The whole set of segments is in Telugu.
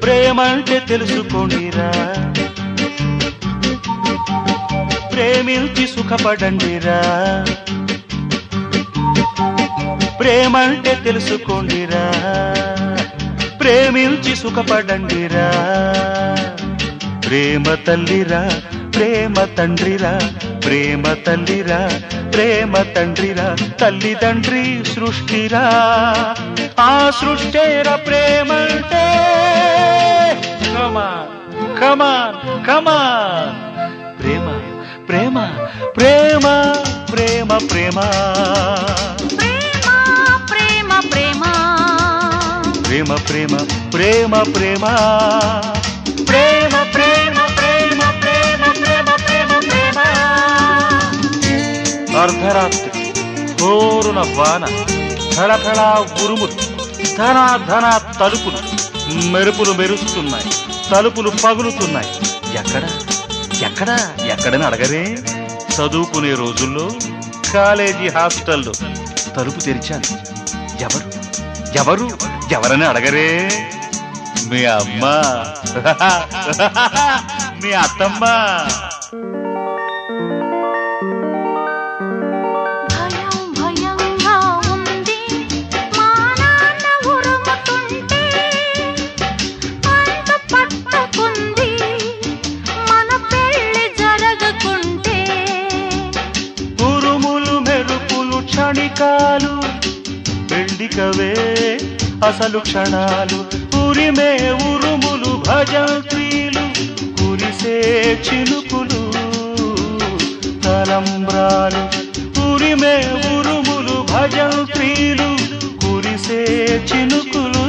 ప్రేమంటే తెలుసుకోండిరా ప్రేమించి సుఖపడండిరా ప్రేమంటే తెలుసుకోండిరా ప్రేమించి సుఖపడండిరా ప్రేమ తల్లిరా ప్రేమ తండ్రిరా ప్రేమ తల్లిరా ప్రేమ తండ్రిరా తల్లిదండ్రి సృష్టిరా ఆ సృష్టేర ప్రేమంటే కమాన్ కమాన్ కమాన్ ప్రేమ ప్రేమ ప్రేమ ప్రేమ ప్రేమ ప్రేమ ప్రేమ ప్రేమ ప్రేమ ప్రేమ ప్రేమ ప్రేమ ప్రేమ ప్రేమ ప్రేమ ప్రేమ ప్రేమ ప్రేమ ప్రేమ అర్ధరాత్రి హోరున వాన థళథళ ఉరుములు ధన ధన తలుపులు మెరుపులు మెరుస్తున్నాయి తలుపులు పగులుతున్నాయి ఎక్కడ ఎక్కడ ఎక్కడని అడగరే చదువుకునే రోజుల్లో కాలేజీ హాస్టల్లో తలుపు తెరిచాను ఎవరు ఎవరు ఎవరని అడగరే మీ అమ్మ మీ అత్తమ్మ భయం భయంగా ఉంది మా నాన్న ఉరుముతుంటే అంత పట్టుకుంది మన పెళ్లి జరగకుంటే ఉరుములు మెరుపులు క్షణికాలు పెళ్లికవే అసలు క్షణాలు ఉరిమే ఉరుములు భజంత్రీలు కురిసే చినుకులు తలంబ్రాలు ఉరిమే ఉరుములు భజంత్రీలు కురిసే చినుకులు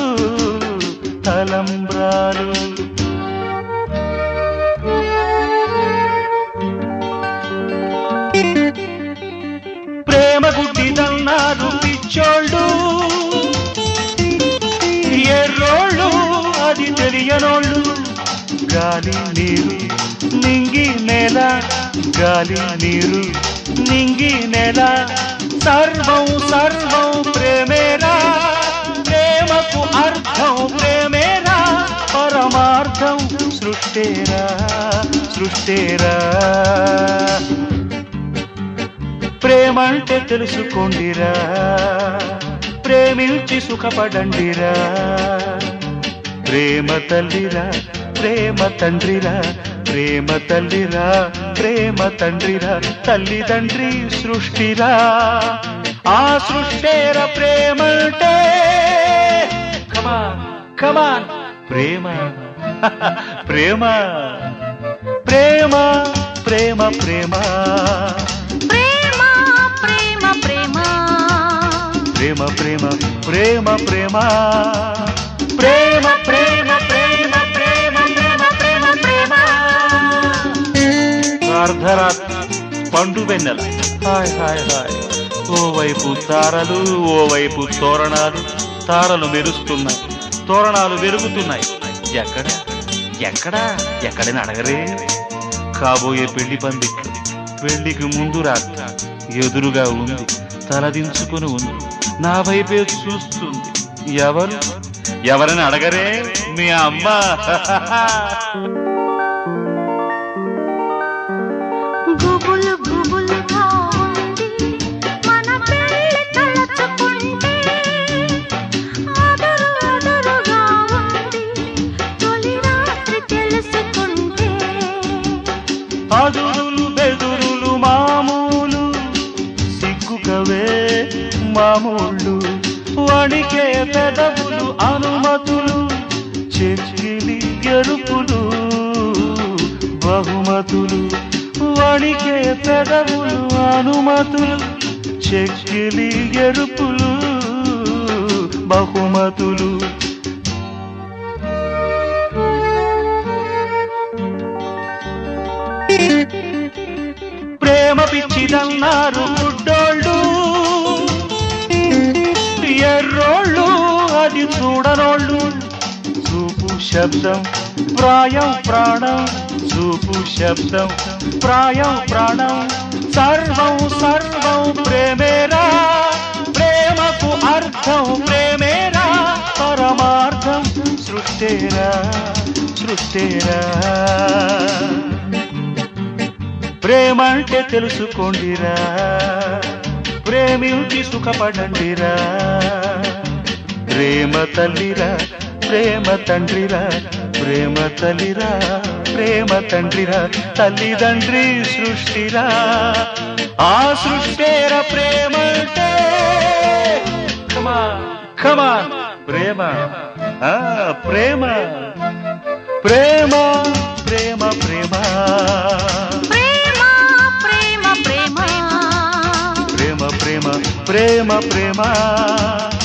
తలంబ్రాలు ప్రేమ గుడ్డిదన్నారు పిచ్చోళ్ళు ఎర్రోళ్ళు అది తెలియనోళ్ళు గాలి నీరు నింగి నేల గాలి నీరు నింగి నేల సర్వం సర్వం ప్రేమేరా ప్రేమకు అర్థం ప్రేమేరా పరమార్థం సృష్టేరా సృష్టేరా ప్రేమంటే తెలుసుకోండిరా ప్రేమించి సుఖపడండిరా ప్రేమ తల్లిరా ప్రేమ తండ్రిరా ప్రేమ తల్లిరా ప్రేమ తండ్రిరా తల్లిదండ్రి సృష్టిరా ఆ సృష్టేర ప్రేమంటే కమాన్ కమాన్ ప్రేమ ప్రేమ ప్రేమ ప్రేమ ప్రేమ ప్రేమ ప్రేమ ప్రేమ ప్రేమ ప్రేమ ప్రేమ ప్రేమ ప్రేమ ప్రేమ ప్రేమ ప్రేమ ప్రేమ ప్రేమ ప్రేమ అర్ధరాత్రి పండు వెన్నెల హాయ్ హాయ్ హాయ్ ఓవైపు తారలు ఓవైపు తోరణాలు తారలు మెరుస్తున్నాయి తోరణాలు వెలుగుతున్నాయి ఎక్కడ ఎక్కడ ఎక్కడని అడగరే కాబోయే పెళ్లి పందిట్లు పెళ్లికి ముందు రాత్రి ఎదురుగా ఉంది తలదించుకుని ఉంది నా వైపే చూస్తుంది ఎవరు ఎవరని అడగరే మీ అమ్మ గుబులు గుబులుగా ఉంది మన పెళ్లి తలచుకుంటే అదరు అదరుగా ఉంది తొలి రాత్రి తెలుసుకుంటే అదురులు బెదురులు మామూలు సిగ్గుకవే మామూళ్ళు వణికే పెదవులు అనుమతులు చెక్కిలి ఎరుపులు బహుమతులు వణికే పెదవులు అనుమతులు చెక్కిలి ఎరుపులు బహుమతులు ప్రేమ పిచ్చిదన్నారు గుడ్డోళ్ళు ఎర్రోళ్ళు అది చూడనోళ్ళు చూపు శబ్దం ప్రాయం ప్రాణం చూపు శబ్దం ప్రాయం ప్రాణం సర్వం సర్వం ప్రేమేరా ప్రేమకు అర్థం ప్రేమేరా పరమార్థం సృష్టి సృష్టేరా సృష్టేరా ప్రేమంటే తెలుసుకోండిరా ప్రేమించి సుఖపడండిరా ప్రేమ తల్లిరా ప్రేమ తండ్రిరా ప్రేమ తల్లిరా ప్రేమ తండ్రిరా తల్లిదండ్రి సృష్టిరా ఆ సృష్టేర ప్రేమంటే కమా కమా ప్రేమ ఆ ప్రేమ ప్రేమ ప్రేమ ప్రేమ ప్రేమ ప్రేమ ప్రేమ ప్రేమ ప్రేమ ప్రేమ ప్రేమ